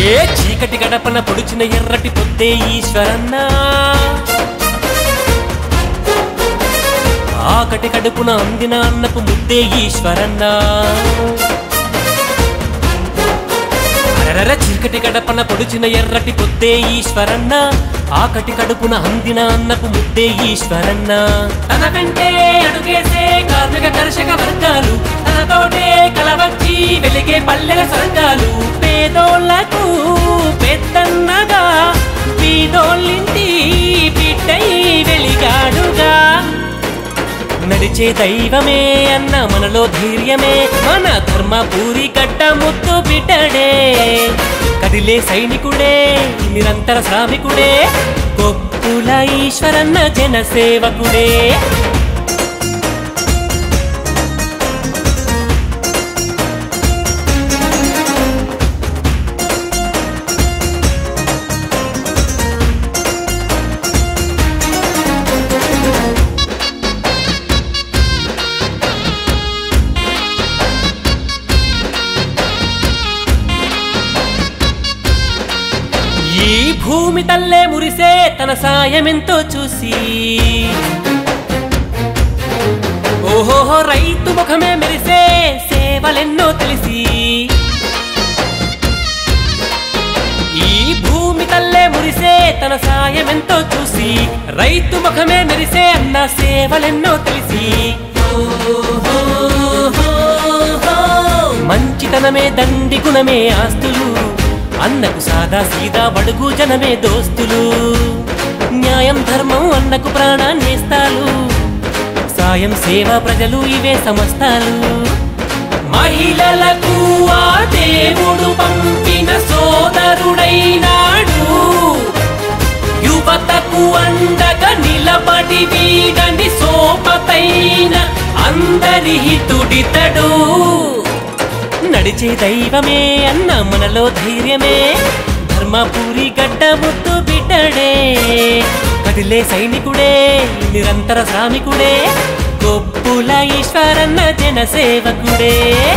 ఏ చీకటి గడపన పొడిచిన ఎర్రటి పొద్దే ఈశ్వరన్న ఆకటి కడుపున అందిన అన్నపు ముద్దే ఈశ్వరన్న అరరర చీకటి గడపన పొడిచిన ఎర్రటి పొద్దే ఈశ్వరన్న ఆకటి కడుపున అందిన అన్నపు ముద్దే ఈశ్వరన్న తన వెంటే అడుగేసే కార్మిక కర్షక వర్గాలు తనతోటే కలవచ్చి వెలిగే పల్లెల స్వర్గాలు పేదోళ్లకు పెద్దన్నగా పీదోళ్ళింటి బిడ్డై వెలిగాడుగా నడిచే దైవమే అన్న మనలో ధైర్యమే మన ధర్మపూరి గడ్డ ముద్దు బిడ్డడే కదిలే సైనికుడే నిరంతర శ్రామికుడే కొప్పుల ఈశ్వరన్న జనసేవకుడే ఈ భూమి తల్లే మురిసే తన సాయమెంతో చూసి ఓహోహో రైతు ముఖమే మెరిసే సేవలెన్నో తెలిసి ఈ భూమి తల్లే మురిసే తన సాయమెంతో చూసి రైతు ముఖమే మెరిసే అన్న సేవలెన్నో తెలిసి మంచితనమే దండి గుణమే ఆస్తులు అన్నకు సాదా సీదా బడుగు జనమే దోస్తులు న్యాయం ధర్మం అన్నకు ప్రాణాన్నేస్తాలు సాయం సేవ ప్రజలు ఇవే సమస్తాలు మహిళలకు ఆ దేవుడు పంపిన సోదరుడైనాడు యువతకు అండగా నిలబడి వీడని సోపతైన అందరి హితుడితడు నడిచే దైవమే అన్న మనలో ధైర్యమే ధర్మపూరి గడ్డ ముద్దు బిడ్డడే కదిలే సైనికుడే నిరంతర శ్రామికుడే గొప్పుల ఈశ్వరన్న జనసేవకుడే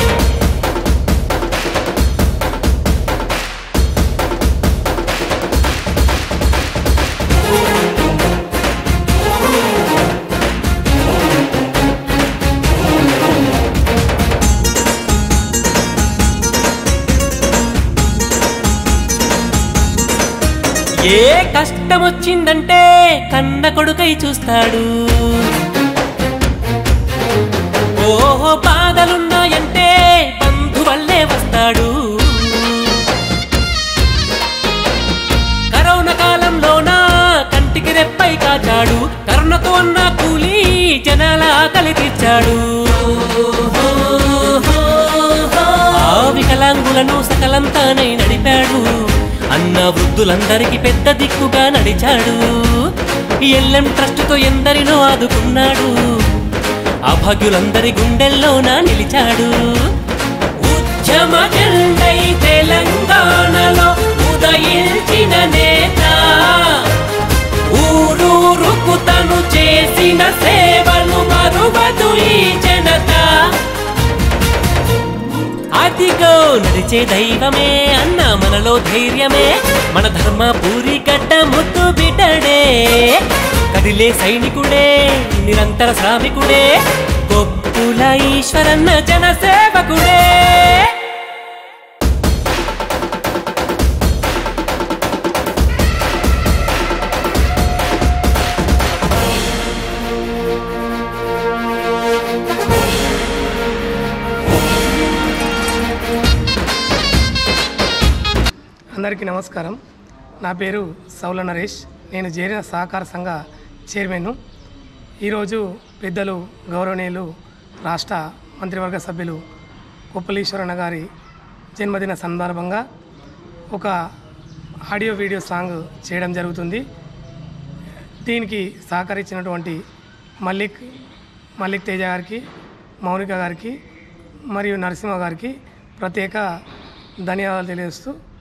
ఏ కష్టం వచ్చిందంటే కన్న కొడుకై చూస్తాడు ఓహో బాధలున్నాయంటే బంధువల్లే వస్తాడు కరోనా కాలంలోన కంటికి రెప్పై కాచాడు కరుణతో అన్న కూలి జనాల ఆకలి తీర్చాడు ఆ వికలాంగులను సకలంతానై నడిపాడు అన్న వృద్ధులందరికీ పెద్ద దిక్కుగా నడిచాడు ఎల్ఎం ట్రస్టుతో ఎందరినో ఆదుకున్నాడు అభాగ్యులందరి గుండెల్లోన నిలిచాడు ఉద్యమ జెండై తెలంగాణలో ఉదయించిన నేత ఊరూరుకు తను చేసిన సేవలు మరువదు ఈ జనత అదిగో నడిచే దైవమే అన్న మనలో ధైర్యమే మన ధర్మ పూరి గడ్డ ముద్దు బిడ్డడే కదిలే సైనికుడే నిరంతర శ్రామికుడే కొప్పుల ఈశ్వరన్న జనసేవకుడే అందరికీ నమస్కారం నా పేరు సౌల నరేష్ నేను చేరిన సహకార సంఘ చైర్మన్ ఈరోజు పెద్దలు గౌరవనీయులు రాష్ట్ర మంత్రివర్గ సభ్యులు కుప్పలీశ్వరన్న గారి జన్మదిన సందర్భంగా ఒక ఆడియో వీడియో సాంగ్ చేయడం జరుగుతుంది దీనికి సహకరించినటువంటి మల్లిక్ మల్లిక్ తేజ గారికి మౌనిక గారికి మరియు నరసింహ గారికి ప్రత్యేక ధన్యవాదాలు తెలియజేస్తూ